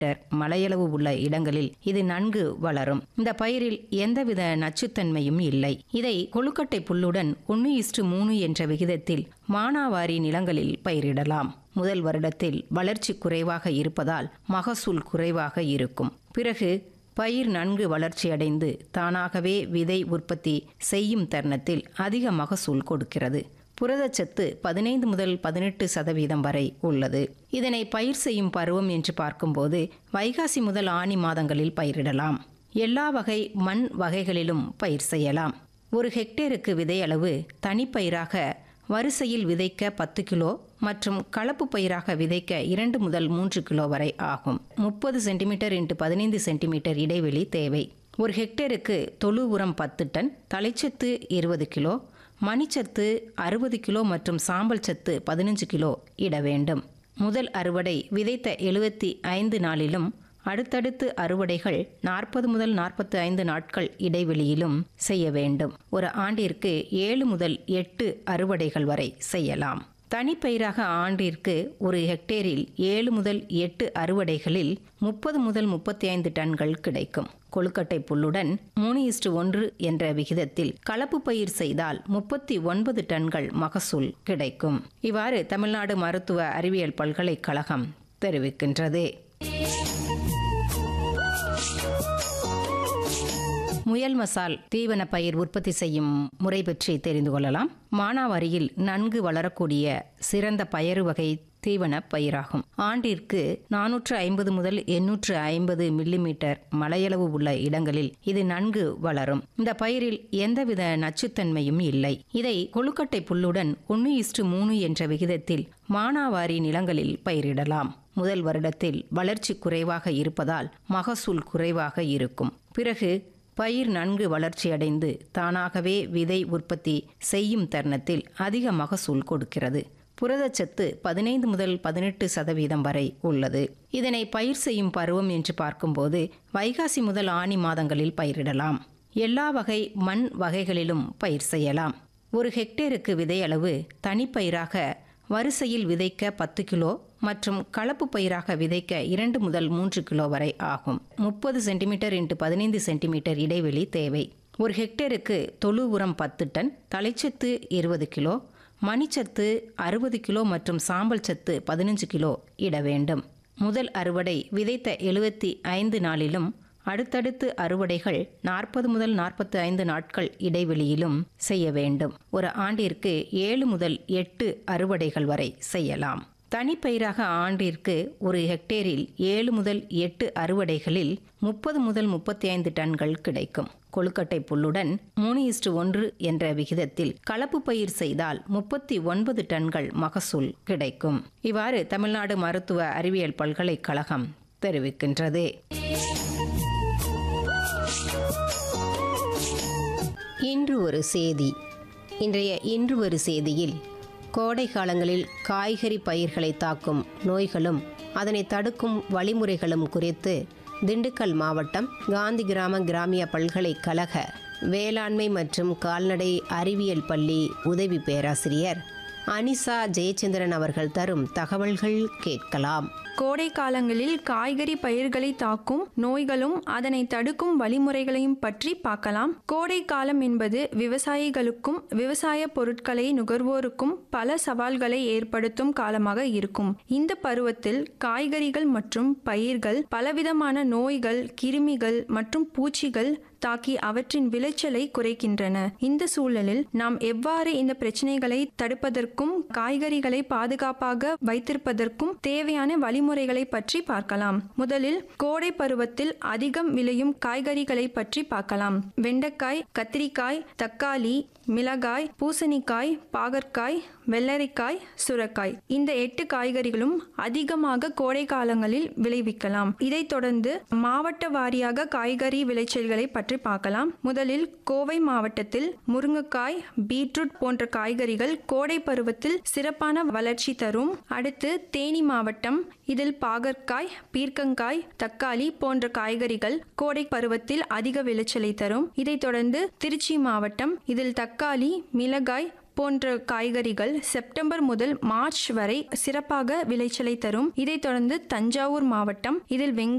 மலையளவு உள்ள இடங்களில் இது நன்கு வளரும் இந்த பயிரில் எந்தவித நச்சுத்தன்மையும் இல்லை இதை கொழுக்கட்டை புல்லுடன் ஒன்று இஸ்டு மூணு என்ற விகிதத்தில் மானாவாரி நிலங்களில் பயிரிடலாம் முதல் வருடத்தில் வளர்ச்சி குறைவாக இருப்பதால் மகசூல் குறைவாக இருக்கும் பிறகு பயிர் நன்கு வளர்ச்சியடைந்து தானாகவே விதை உற்பத்தி செய்யும் தருணத்தில் அதிக மகசூல் கொடுக்கிறது புரதச்சத்து பதினைந்து முதல் பதினெட்டு சதவீதம் வரை உள்ளது இதனை பயிர் செய்யும் பருவம் என்று பார்க்கும்போது வைகாசி முதல் ஆனி மாதங்களில் பயிரிடலாம் எல்லா வகை மண் வகைகளிலும் பயிர் செய்யலாம் ஒரு ஹெக்டேருக்கு விதை அளவு தனிப்பயிராக வரிசையில் விதைக்க பத்து கிலோ மற்றும் கலப்பு பயிராக விதைக்க இரண்டு முதல் மூன்று கிலோ வரை ஆகும் முப்பது சென்டிமீட்டர் இன்ட்டு பதினைந்து சென்டிமீட்டர் இடைவெளி தேவை ஒரு ஹெக்டேருக்கு தொழு உரம் பத்து டன் தலைச்சத்து இருபது கிலோ மணிச்சத்து அறுபது கிலோ மற்றும் சாம்பல் சத்து பதினஞ்சு கிலோ இட வேண்டும் முதல் அறுவடை விதைத்த எழுபத்தி ஐந்து நாளிலும் அடுத்தடுத்து அறுவடைகள் நாற்பது முதல் நாற்பத்தி ஐந்து நாட்கள் இடைவெளியிலும் செய்ய வேண்டும் ஒரு ஆண்டிற்கு ஏழு முதல் எட்டு அறுவடைகள் வரை செய்யலாம் தனிப்பயிராக ஆண்டிற்கு ஒரு ஹெக்டேரில் ஏழு முதல் எட்டு அறுவடைகளில் முப்பது முதல் முப்பத்தி ஐந்து டன்கள் கிடைக்கும் கொழுக்கட்டை புல்லுடன் மூணு இஸ்டு ஒன்று என்ற விகிதத்தில் கலப்பு பயிர் செய்தால் முப்பத்தி ஒன்பது டன்கள் மகசூல் கிடைக்கும் இவ்வாறு தமிழ்நாடு மருத்துவ அறிவியல் பல்கலைக்கழகம் தெரிவிக்கின்றது முயல் மசால் தீவன பயிர் உற்பத்தி செய்யும் முறை பற்றி தெரிந்து கொள்ளலாம் மானாவாரியில் நன்கு வளரக்கூடிய சிறந்த பயறு வகை தீவன பயிராகும் ஆண்டிற்கு நானூற்று ஐம்பது முதல் எண்ணூற்று ஐம்பது மில்லிமீட்டர் மலையளவு உள்ள இடங்களில் இது நன்கு வளரும் இந்த பயிரில் எந்தவித நச்சுத்தன்மையும் இல்லை இதை கொழுக்கட்டை புல்லுடன் ஒன்று இஸ்டு மூணு என்ற விகிதத்தில் மானாவாரி நிலங்களில் பயிரிடலாம் முதல் வருடத்தில் வளர்ச்சி குறைவாக இருப்பதால் மகசூல் குறைவாக இருக்கும் பிறகு பயிர் நன்கு வளர்ச்சியடைந்து தானாகவே விதை உற்பத்தி செய்யும் தருணத்தில் அதிக மகசூல் கொடுக்கிறது புரதச்சத்து பதினைந்து முதல் பதினெட்டு சதவீதம் வரை உள்ளது இதனை பயிர் செய்யும் பருவம் என்று பார்க்கும்போது வைகாசி முதல் ஆனி மாதங்களில் பயிரிடலாம் எல்லா வகை மண் வகைகளிலும் பயிர் செய்யலாம் ஒரு ஹெக்டேருக்கு விதை அளவு தனிப்பயிராக வரிசையில் விதைக்க பத்து கிலோ மற்றும் கலப்பு பயிராக விதைக்க இரண்டு முதல் மூன்று கிலோ வரை ஆகும் முப்பது சென்டிமீட்டர் இன்ட்டு பதினைந்து சென்டிமீட்டர் இடைவெளி தேவை ஒரு ஹெக்டேருக்கு தொழு உரம் பத்து டன் தலைச்சத்து இருபது கிலோ மணிச்சத்து அறுபது கிலோ மற்றும் சாம்பல் சத்து பதினஞ்சு கிலோ இட வேண்டும் முதல் அறுவடை விதைத்த எழுபத்தி ஐந்து நாளிலும் அடுத்தடுத்து அறுவடைகள் நாற்பது முதல் நாற்பத்தி ஐந்து நாட்கள் இடைவெளியிலும் செய்ய வேண்டும் ஒரு ஆண்டிற்கு ஏழு முதல் எட்டு அறுவடைகள் வரை செய்யலாம் தனிப்பயிராக ஆண்டிற்கு ஒரு ஹெக்டேரில் ஏழு முதல் எட்டு அறுவடைகளில் முப்பது முதல் முப்பத்தி ஐந்து டன்கள் கிடைக்கும் கொழுக்கட்டை புல்லுடன் மூணு இஸ்டு ஒன்று என்ற விகிதத்தில் கலப்பு பயிர் செய்தால் முப்பத்தி ஒன்பது டன்கள் மகசூல் கிடைக்கும் இவ்வாறு தமிழ்நாடு மருத்துவ அறிவியல் பல்கலைக்கழகம் தெரிவிக்கின்றது இன்று ஒரு செய்தி இன்றைய இன்று ஒரு செய்தியில் கோடை காலங்களில் காய்கறி பயிர்களை தாக்கும் நோய்களும் அதனை தடுக்கும் வழிமுறைகளும் குறித்து திண்டுக்கல் மாவட்டம் காந்தி கிராம கிராமிய பல்கலைக்கழக வேளாண்மை மற்றும் கால்நடை அறிவியல் பள்ளி உதவி பேராசிரியர் அனிசா ஜெயச்சந்திரன் அவர்கள் தரும் தகவல்கள் கேட்கலாம் கோடை காலங்களில் காய்கறி பயிர்களை தாக்கும் நோய்களும் அதனை தடுக்கும் வழிமுறைகளையும் பற்றி பார்க்கலாம் கோடை காலம் என்பது விவசாயிகளுக்கும் விவசாய பொருட்களை நுகர்வோருக்கும் பல சவால்களை ஏற்படுத்தும் காலமாக இருக்கும் இந்த பருவத்தில் காய்கறிகள் மற்றும் பயிர்கள் பலவிதமான நோய்கள் கிருமிகள் மற்றும் பூச்சிகள் தாக்கி அவற்றின் விளைச்சலை குறைக்கின்றன இந்த சூழலில் நாம் எவ்வாறு இந்த பிரச்சனைகளை தடுப்பதற்கும் காய்கறிகளை பாதுகாப்பாக வைத்திருப்பதற்கும் தேவையான வழிமுறைகளை பற்றி பார்க்கலாம் முதலில் கோடை பருவத்தில் அதிகம் விளையும் காய்கறிகளை பற்றி பார்க்கலாம் வெண்டைக்காய் கத்திரிக்காய் தக்காளி மிளகாய் பூசணிக்காய் பாகற்காய் வெள்ளரிக்காய் சுரக்காய் இந்த எட்டு காய்கறிகளும் அதிகமாக கோடை காலங்களில் விளைவிக்கலாம் இதைத் தொடர்ந்து மாவட்ட வாரியாக காய்கறி விளைச்சல்களை பற்றி பார்க்கலாம் முதலில் கோவை மாவட்டத்தில் முருங்கைக்காய் பீட்ரூட் போன்ற காய்கறிகள் கோடை பருவத்தில் சிறப்பான வளர்ச்சி தரும் அடுத்து தேனி மாவட்டம் இதில் பாகற்காய் பீர்க்கங்காய் தக்காளி போன்ற காய்கறிகள் கோடை பருவத்தில் அதிக விளைச்சலை தரும் இதைத் தொடர்ந்து திருச்சி மாவட்டம் இதில் தக்காளி மிளகாய் போன்ற காய்கறிகள் செப்டம்பர் முதல் மார்ச் வரை சிறப்பாக விளைச்சலை தரும் இதைத் தொடர்ந்து தஞ்சாவூர் மாவட்டம் இதில் வெங்காயம்